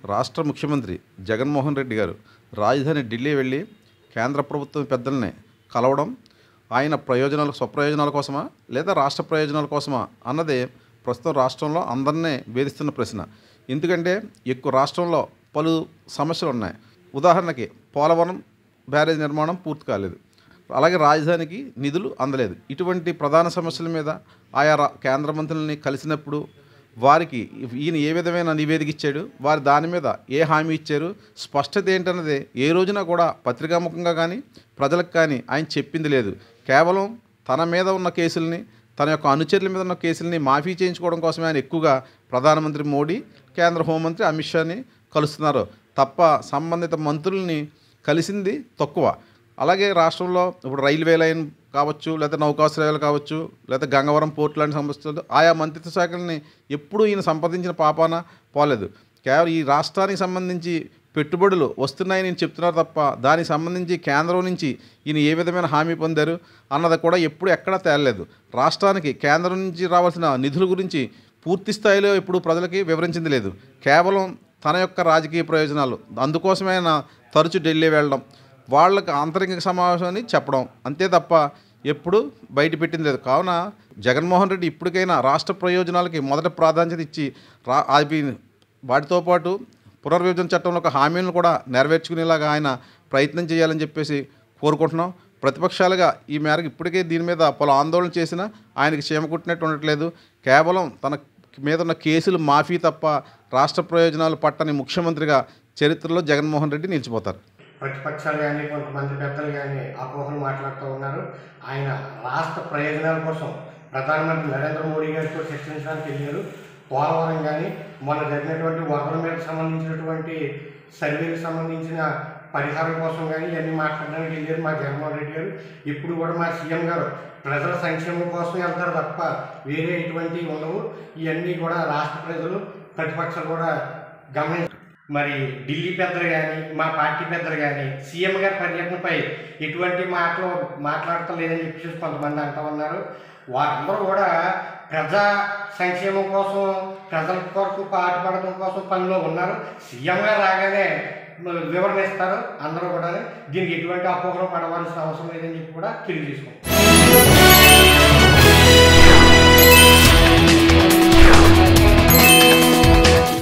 రాష్ట్ర ముఖ్యమంత్రి జగన్మోహన్ రెడ్డి గారు రాజధాని ఢిల్లీ వెళ్ళి కేంద్ర ప్రభుత్వం పెద్దల్ని కలవడం ఆయన ప్రయోజనాల స్వప్రయోజనాల కోసమా లేదా రాష్ట్ర ప్రయోజనాల కోసమా అన్నదే ప్రస్తుతం రాష్ట్రంలో అందరినీ వేధిస్తున్న ప్రశ్న ఎందుకంటే ఎక్కువ రాష్ట్రంలో పలు సమస్యలు ఉన్నాయి ఉదాహరణకి పోలవరం బ్యారేజ్ నిర్మాణం పూర్తి కాలేదు అలాగే రాజధానికి నిధులు అందలేదు ఇటువంటి ప్రధాన సమస్యల మీద ఆయా రా- కేంద్ర మంత్రులని కలిసినప్పుడు వారికి ఈయన ఏ విధమైన నివేదిక ఇచ్చాడు వారి దాని మీద ఏ హామీ ఇచ్చారు స్పష్టత ఏంటన్నది ఏ రోజున కూడా పత్రికాముఖంగా కానీ ప్రజలకు కానీ ఆయన చెప్పింది లేదు కేవలం తన మీద ఉన్న కేసుల్ని తన యొక్క అనుచరుల మీద ఉన్న కేసుల్ని మాఫీ చేయించుకోవడం కోసమే ఆయన ఎక్కువగా ప్రధానమంత్రి మోడీ కేంద్ర హోంమంత్రి అమిత్ షాని కలుస్తున్నారు తప్ప సంబంధిత మంత్రుల్ని కలిసింది తక్కువ అలాగే రాష్ట్రంలో ఇప్పుడు రైల్వే లైన్ కావచ్చు లేదా నౌకాశ్రయాలు కావచ్చు లేదా గంగవరం పోర్ట్ లాంటి సంస్థలు ఆయా మంత్రిత్వ శాఖల్ని ఎప్పుడూ ఈయన సంప్రదించిన పాపాన పోలేదు కేవలం ఈ రాష్ట్రానికి సంబంధించి పెట్టుబడులు వస్తున్నాయని నేను చెప్తున్నారు తప్ప దానికి సంబంధించి కేంద్రం నుంచి ఈయన ఏ విధమైన హామీ పొందారు అన్నది కూడా ఎప్పుడు ఎక్కడా తేలలేదు రాష్ట్రానికి కేంద్రం నుంచి రావాల్సిన నిధుల గురించి పూర్తి స్థాయిలో ఇప్పుడు ప్రజలకి వివరించింది లేదు కేవలం తన యొక్క రాజకీయ ప్రయోజనాలు అందుకోసమే ఆయన తరచు ఢిల్లీ వెళ్ళడం వాళ్ళకి ఆంతరిక సమావేశాన్ని చెప్పడం అంతే తప్ప ఎప్పుడు బయట పెట్టింది లేదు కావున జగన్మోహన్ రెడ్డి ఇప్పటికైనా రాష్ట్ర ప్రయోజనాలకి మొదట ప్రాధాన్యత ఇచ్చి రా అవి వాటితో పాటు పునర్విభజన చట్టంలో ఒక హామీలను కూడా నెరవేర్చుకునేలాగా ఆయన ప్రయత్నం చేయాలని చెప్పేసి కోరుకుంటున్నాం ప్రతిపక్షాలుగా ఈ మేరకు ఇప్పటికే దీని మీద పలు ఆందోళన చేసినా ఆయనకి చీమ కుట్టినట్టు ఉండట్లేదు కేవలం తన మీద ఉన్న కేసులు మాఫీ తప్ప రాష్ట్ర ప్రయోజనాలు పట్టని ముఖ్యమంత్రిగా చరిత్రలో జగన్మోహన్ రెడ్డి నిలిచిపోతారు ప్రతిపక్షాలు కానీ కొంతమంది పెద్దలు కానీ అపోహలు మాట్లాడుతూ ఉన్నారు ఆయన రాష్ట్ర ప్రయోజనాల కోసం ప్రధానమంత్రి నరేంద్ర మోడీ గారితో చర్చించడానికి వెళ్ళారు పోలవరం కానీ మొన్న జరిగినటువంటి వరదల మీద సంబంధించినటువంటి సర్వేకి సంబంధించిన పరిహారం కోసం కానీ ఇవన్నీ మాట్లాడడానికి వెళ్ళారు మా జగన్మోహన్ రెడ్డి గారు ఇప్పుడు కూడా మా సీఎం గారు ప్రజల సంక్షేమం కోసం వెళ్తారు తప్ప వేరే ఎటువంటి ఉండవు ఇవన్నీ కూడా రాష్ట్ర ప్రజలు ప్రతిపక్షాలు కూడా గమనించారు మరి ఢిల్లీ పెద్దలు కానీ మా పార్టీ పెద్దలు కానీ సీఎం గారి పర్యటనపై ఎటువంటి మాటలు మాట్లాడతలేదని చెప్పేసి కొంతమంది అంటూ ఉన్నారు వారందరూ కూడా ప్రజా సంక్షేమం కోసం ప్రజల కొరకు పాటుపడటం కోసం పనిలో ఉన్నారు సీఎం గారు రాగానే వివరణ ఇస్తారు అందరూ కూడా దీనికి ఎటువంటి అపోహలు పడవలసిన అవసరం లేదని చెప్పి కూడా తెలియజేసుకుంటారు